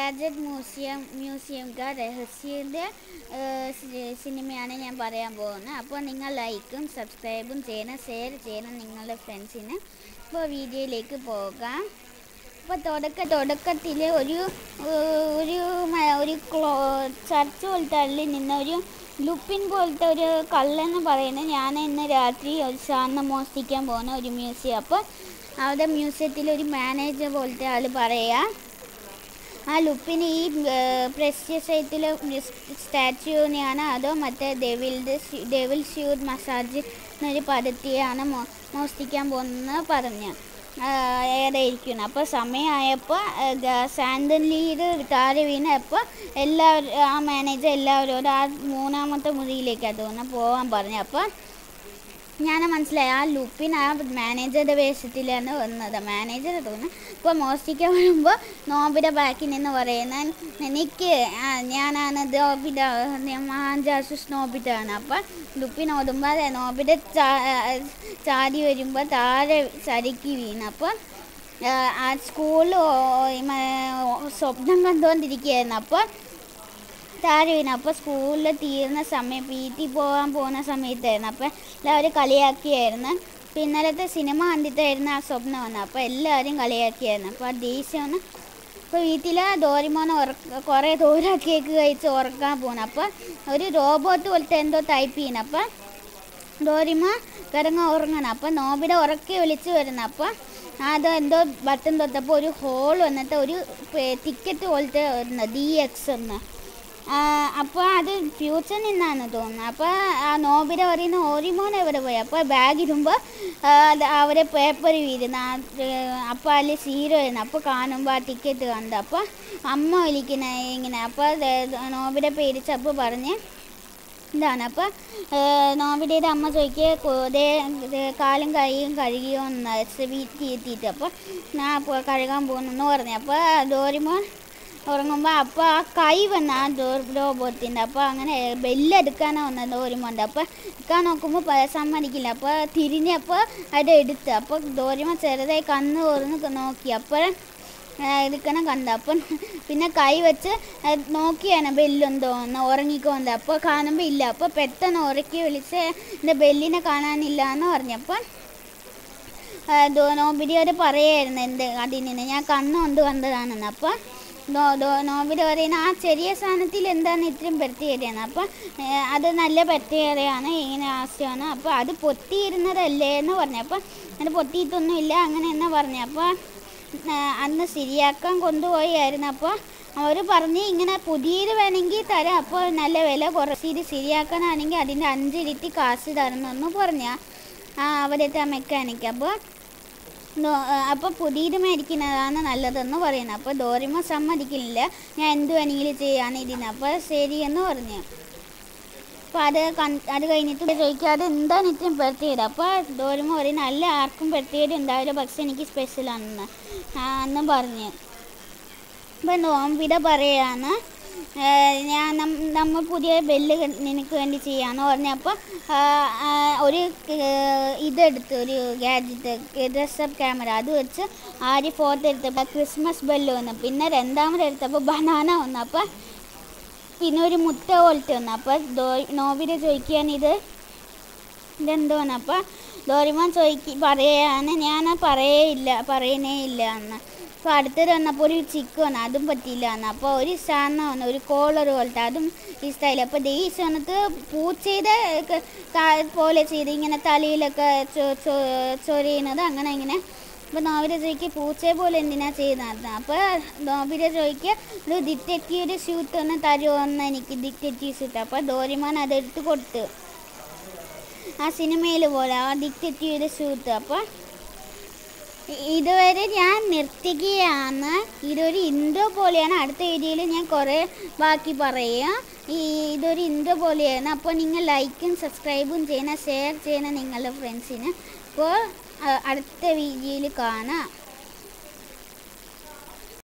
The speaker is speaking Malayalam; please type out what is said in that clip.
ഗാഡ്ജറ്റ് മ്യൂസിയം മ്യൂസിയം രഹസ്യൻ്റെ സിനിമയാണ് ഞാൻ പറയാൻ പോകുന്നത് അപ്പോൾ നിങ്ങൾ ലൈക്കും സബ്സ്ക്രൈബും ചെയ്യണം ഷെയർ ചെയ്യണം നിങ്ങളുടെ ഫ്രണ്ട്സിന് അപ്പോൾ വീഡിയോയിലേക്ക് പോകാം അപ്പോൾ തുടക്ക തുടക്കത്തിൽ ഒരു ഏഹ്, ഒരു മ- ഒരു ക്ലോ ചർച്ച് പോലത്തെ അള്ളിൽ നിന്ന ഒരു ലുപ്പിൻ പോലത്തെ ഒരു കള്ളെന്ന് പറയുന്നത് ഞാൻ ഇന്ന് രാത്രി ഒരു സാധനം മോഷ്ടിക്കാൻ പോകുന്ന ഒരു മ്യൂസിയം അപ്പോൾ അവിടെ മ്യൂസിയത്തിൽ ഒരു മാനേജർ പോലത്തെ ആൾ പറയാ ആ ലുപ്പിന് ഈ പ്രസ്യസൈറ്റിലെ സ്റ്റാച്യൂനെയാണ് അതോ മറ്റേ ഡെവിൽഡ് ഡെവിൽ ഷ്യൂർ മസാജ് എന്നൊരു പദ്ധതിയാണ് മോ മോഷ്ടിക്കാൻ പോകുന്നത് പറഞ്ഞു ഏതായിരിക്കണം അപ്പോൾ സമയമായപ്പോൾ സാൻഡൻ ലീഡ് താഴെ വീണപ്പോൾ എല്ലാവരും ആ മാനേജർ എല്ലാവരോടും ആ മൂന്നാമത്തെ മുറിയിലേക്കാണ് തോന്നുന്നു പോകാൻ പറഞ്ഞു അപ്പോൾ ഞാൻ മനസ്സിലായി ആ ലുപ്പിൻ ആ മാനേജറുടെ വേഷത്തിലാണ് വന്നത് മാനേജർ തോന്നുന്നു ഇപ്പോൾ മോഷ്ടിക്കാൻ വരുമ്പോൾ നോബിയുടെ ബാക്കിൽ നിന്ന് പറയുന്ന എനിക്ക് ആ, ഞാനാണ് നോബിത മഹാജാസൂസ് നോബിതാണ് അപ്പം ലുപ്പിൻ ഓടുമ്പോൾ നോബിയുടെ ചാ ചാടി വരുമ്പോൾ താഴെ ചരിക്ക് വീണ് അപ്പം ആ സ്കൂളിൽ സ്വപ്നം കണ്ടുകൊണ്ടിരിക്കുകയായിരുന്നു അപ്പോൾ താഴെ വീണു അപ്പോൾ സ്കൂളിൽ തീർന്ന സമയം പി ടി പോകാൻ പോകുന്ന സമയത്തായിരുന്നു അപ്പോൾ എല്ലാവരും കളിയാക്കിയായിരുന്നു അപ്പോൾ ഇന്നലത്തെ സിനിമ കണ്ടിട്ടായിരുന്നു ആ സ്വപ്നം വന്നത് അപ്പോൾ എല്ലാവരും കളിയാക്കിയായിരുന്നു അപ്പോൾ ആ ദേഷ്യം ഇപ്പോൾ വീട്ടിൽ ഡോറിമോൻ ഉറക്ക കുറേ ദൂരം കേക്ക് കഴിച്ച് ഉറക്കാൻ പോകുന്നു അപ്പോൾ ഒരു റോബോട്ട് പോലത്തെ എന്തോ ടൈപ്പ് ചെയ്യുന്നു അപ്പോൾ ഡോറിമ കിടങ്ങ ഉറങ്ങണം അപ്പോൾ നോബിയുടെ ഉറക്കെ വിളിച്ച് വരുന്നു അപ്പോൾ അത് എന്തോ ബട്ടൺ തൊട്ടപ്പോൾ ഒരു ഹോൾ വന്നിട്ട് ഒരു ടിക്കറ്റ് പോലത്തെ വരുന്നത് ഡി എക്സ് എന്ന് അപ്പോൾ അത് ഫ്യൂച്ചറിൽ നിന്നാണ് തോന്നുന്നത് അപ്പോൾ ആ നോബിര പറയുന്ന ഓരിമോൻ എവിടെ പോയി അപ്പോൾ ബാഗ് ഇടുമ്പോൾ അവരെ പേപ്പർ വീഴുന്ന അപ്പോൾ അതിൽ സീറോ വരുന്നു അപ്പോൾ കാണുമ്പോൾ ആ ടിക്കറ്റ് കണ്ടു അപ്പോൾ അമ്മ വിളിക്കുന്ന ഇങ്ങനെ അപ്പോൾ നോബിര പേടിച്ചപ്പോൾ പറഞ്ഞ് ഇതാണ് അപ്പോൾ നോബിയുടെ അമ്മ ചോദിക്കുക കാലും കൈയും കഴുകിയോ എന്ന് വീട്ടിൽ എത്തിയിട്ട് അപ്പോൾ ഞാൻ അപ്പോൾ കഴുകാൻ പോകുന്നെന്ന് പറഞ്ഞു അപ്പോൾ ഡോറിമോൻ ഉറങ്ങുമ്പോൾ അപ്പോൾ ആ കൈ വന്ന ആ ഡോർ റോബോട്ടിൻ്റെ അപ്പോൾ അങ്ങനെ ബെല്ലെടുക്കാനാണ് വന്നത് ഡോറിമോൻ്റെ അപ്പോൾ എടുക്കാൻ നോക്കുമ്പോൾ പ- സമ്മതിക്കില്ല അപ്പോൾ തിരിഞ്ഞപ്പോൾ അത് എടുത്ത് അപ്പോൾ ഡോറിമോൻ ചെറുതായി കണ്ണ് തുറന്ന് നോക്കി അപ്പോൾ എടുക്കണം കണ്ട അപ്പം പിന്നെ കൈ വെച്ച് അത് നോക്കിയാണ് ബെല്ലുണ്ടോ എന്ന് ഉറങ്ങിക്കൊണ്ട് അപ്പോൾ കാണുമ്പോൾ ഇല്ല അപ്പോൾ പെട്ടെന്ന് ഉറക്കി വിളിച്ച് എൻ്റെ ബെല്ലിനെ കാണാനില്ല എന്ന് പറഞ്ഞപ്പോൾ നോബിഡിയോട് പറയായിരുന്നു എന്ത് അതിൽ നിന്ന് ഞാൻ കണ്ണ് കൊണ്ട് കണ്ടതാണെന്ന് അപ്പോൾ നോബിഡി പറയുന്ന ആ ചെറിയ സാധനത്തിൽ എന്താണ് ഇത്രയും പ്രത്യേകതയാണ് അപ്പോൾ അത് നല്ല പ്രത്യേകതയാണ് ഇങ്ങനെ ആവശ്യമാണ് അപ്പോൾ അത് പൊട്ടിയിരുന്നതല്ലേ എന്ന് പറഞ്ഞു അപ്പോൾ അത് പൊട്ടിയിട്ടൊന്നും ഇല്ല അങ്ങനെ എന്ന് പറഞ്ഞു അപ്പോൾ അന്ന് ശരിയാക്കാൻ കൊണ്ടുപോയായിരുന്നു അപ്പോൾ അവർ പറഞ്ഞ് ഇങ്ങനെ പുതിയത് വേണമെങ്കിൽ തരാം അപ്പോൾ നല്ല വില കുറച്ച് ഇത് ശരിയാക്കാനാണെങ്കിൽ അതിൻ്റെ അഞ്ചിരട്ടി കാശ് തരണമെന്ന് പറഞ്ഞ ആ അവിടുത്തെ ആ മെക്കാനിക്ക് അപ്പോൾ അപ്പോൾ പുതിയത് മേടിക്കുന്നതാണ് നല്ലതെന്ന് പറയുന്നത് അപ്പോൾ ഡോറിമ സമ്മതിക്കുന്നില്ല ഞാൻ എന്ത് വേണമെങ്കിലും ചെയ്യാൻ ഇതിന് അപ്പോൾ ശരി എന്ന് പറഞ്ഞു അപ്പോൾ അത് കൺ അത് കഴിഞ്ഞിട്ട് ചോദിക്കാതെ എന്താണ് ഇത്രയും പ്രത്യേകത അപ്പോൾ ഡോറിമ പറയും നല്ല ആർക്കും പ്രത്യേകത ഉണ്ടാവില്ല പക്ഷെ എനിക്ക് സ്പെഷ്യലാണെന്ന് ആ എന്ന് പറഞ്ഞു ഇപ്പം നോമ്പിട പറയാണ് ഏഹ് ഞാൻ നം- നമ്മൾ പുതിയ ബെല്ല് നിനക്ക് വേണ്ടി ചെയ്യാന്ന് പറഞ്ഞപ്പോൾ ഒരു ഏഹ് ഇതെടുത്ത് ഒരു ഗാഡ്ജറ്റ് ഡ്രസ്സപ്പ് ക്യാമറ അത് വെച്ച് ആദ്യം ഫോട്ടോ എടുത്തപ്പോൾ ക്രിസ്മസ് ബെല്ല് വന്നു പിന്നെ രണ്ടാമത് എടുത്തപ്പോൾ ബനാന വന്നു അപ്പോൾ പിന്നെ ഒരു മുട്ട പോലത്തെ വന്നു അപ്പോൾ ദോ നോബിനെ ചോദിക്കാൻ ഇത് ഇതെന്തോന്ന് അപ്പോൾ ഡോറിമോൻ ചോദിക്കി പറയാണ് ഞാൻ പറയേയില്ല പറയുന്നേ ഇല്ല എന്ന് അപ്പോൾ അടുത്തത് വന്നപ്പോൾ ഒരു ചിക്ക് വന്നു അതും പറ്റിയില്ല എന്ന് അപ്പോൾ ഒരു സാധനം വന്നു ഒരു കോളർ പോലത്തെ അതും ഇഷ്ടമായില്ല അപ്പോൾ ദേഷ്യ വന്നിട്ട് പൂച്ചയുടെ ക- കാ- പോലെ ചെയ്ത് ഇങ്ങനെ തലയിലൊക്കെ ചൊ- ചൊ- ചൊരിയുന്നത് അങ്ങനെ ഇങ്ങനെ അപ്പോൾ നോബിര ചോദിക്കുക പൂച്ചയെ പോലെ എന്തിനാ ചെയ്യുന്നത് അപ്പോൾ നോബിര ചോദിക്കുക ഒരു ഡിറ്റക്റ്റീവ് ഷൂട്ട് ഒന്ന് തരുമോ എന്ന് എനിക്ക് ഡിറ്റക്റ്റീവ് ഷൂട്ട് അപ്പോൾ ഡോറിമോൻ അതെടുത്ത് കൊടുത്തു ആ സിനിമയിൽ പോലെ ആ ഡിറ്റക്റ്റീവ് ഷൂട്ട് അപ്പോൾ ഇതുവരെ ഞാൻ നിർത്തുകയാണ് ഇതൊരു ഇൻട്രോ പോലെയാണ് അടുത്ത വീഡിയോയിൽ ഞാൻ കുറേ ബാക്കി പറയാം ഈ ഇതൊരു ഇൻട്രോ പോലെയാണ് അപ്പോൾ നിങ്ങൾ ലൈക്കും സബ്സ്ക്രൈബും ചെയ്യണം ഷെയർ ചെയ്യണം നിങ്ങളുടെ ഫ്രണ്ട്സിന് അപ്പോൾ അ- അടുത്ത വീഡിയോയിൽ കാണാം